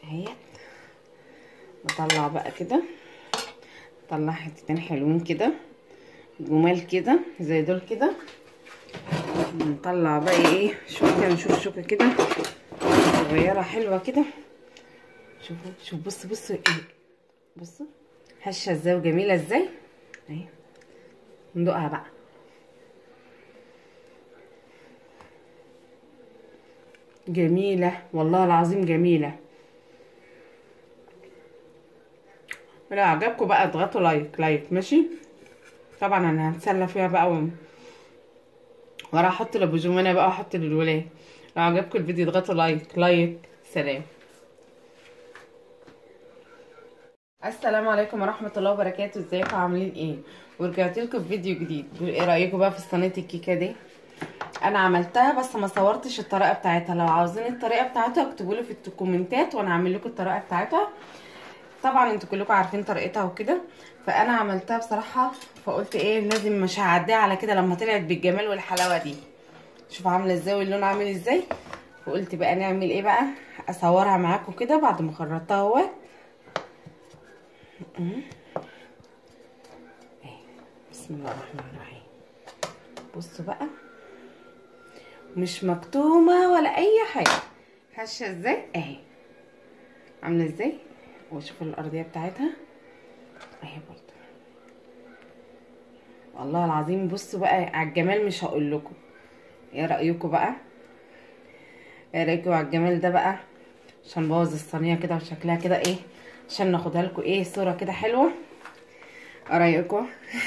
اهيت نطلع بقى كده نطلع حتتين حلوين كده جمال كده زي دول كده نطلع بقى ايه شوكه نشوف شوكه كده صغيره حلوه كده شوفوا شوف بص بص ايه بصوا هشه ازاي وجميله ازاي اهي ندوقها بقى جميله والله العظيم جميله لو عجبكم بقى اضغطوا لايك لايك ماشي طبعا انا هتسلى فيها بقى و... وراح احط لابوجومانا بقى واحط للولاد لو عجبكم الفيديو اضغطوا لايك لايك سلام السلام عليكم ورحمه الله وبركاته ازيكم عاملين ايه ورجعت لكم بفيديو جديد ايه رايكم بقى في صينيه الكيكه دي انا عملتها بس ما صورتش الطريقه بتاعتها لو عاوزين الطريقه بتاعتها اكتبوا لي في الكومنتات وانا هعمل لكم الطريقه بتاعتها طبعا انتوا كلكم عارفين طريقتها وكده فانا عملتها بصراحه فقلت ايه لازم مش هعديها على كده لما طلعت بالجمال والحلاوه دي شوف عامله ازاي واللون عامل ازاي وقلت بقى نعمل ايه بقى اصورها معاكم كده بعد ما خرجتها اهوت بسم الله الرحمن الرحيم بصوا بقى مش مكتومه ولا اي حاجه هشه ازاي اهي عامله ازاي وشوفوا الارضيه بتاعتها اهي برضه والله العظيم بصوا بقى على الجمال مش هقول لكم ايه رايكم بقى ايه رايكم على الجمال ده بقى عشان نبوظ الصينيه كده وشكلها كده ايه عشان ناخدها لكم ايه صوره كده حلوه ايه رايكم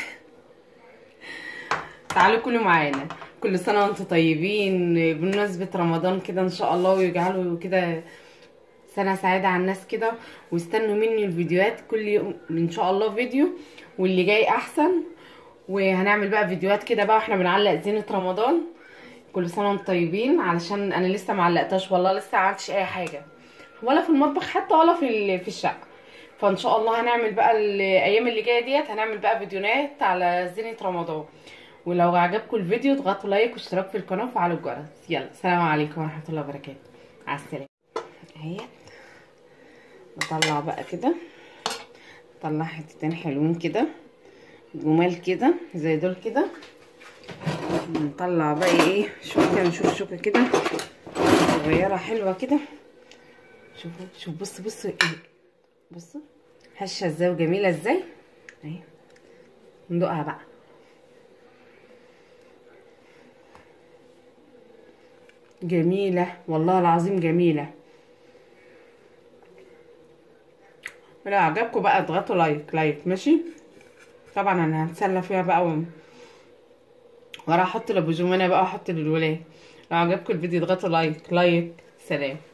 تعالوا كلوا معانا كل سنه وانتم طيبين بمناسبه رمضان كده ان شاء الله ويجعلوا كده سنه سعيده على الناس كده واستنوا مني الفيديوهات كل يوم ان شاء الله فيديو واللي جاي احسن وهنعمل بقى فيديوهات كده بقى واحنا بنعلق زينه رمضان كل سنه وانتم طيبين علشان انا لسه ما علقتهاش والله لسه ما عملتش اي حاجه ولا في المطبخ حتى ولا في في الشقه فان شاء الله هنعمل بقى الايام اللي جايه ديت هنعمل بقى فيديوهات على زينه رمضان ولو عجبكم الفيديو اضغطوا لايك واشتراك في القناه وفعلوا الجرس يلا سلام عليكم ورحمه الله وبركاته على السلامه اهيت نطلع بقى كده نطلع حتتين حلوين كده جمال كده زي دول كده نطلع بقى ايه شوكه نشوف شوكه كده صغيره حلوه كده شوفوا شوف بص بص ايه بصوا هشه ازاي وجميله ازاي اهي ندوقها بقى جميله والله العظيم جميله لو عجبكم بقى اضغطوا لايك لايك ماشي طبعا انا هتسلى فيها بقى و... وراح احط لابوجومانا بقى واحط للولاد لو عجبكم الفيديو اضغطوا لايك لايك سلام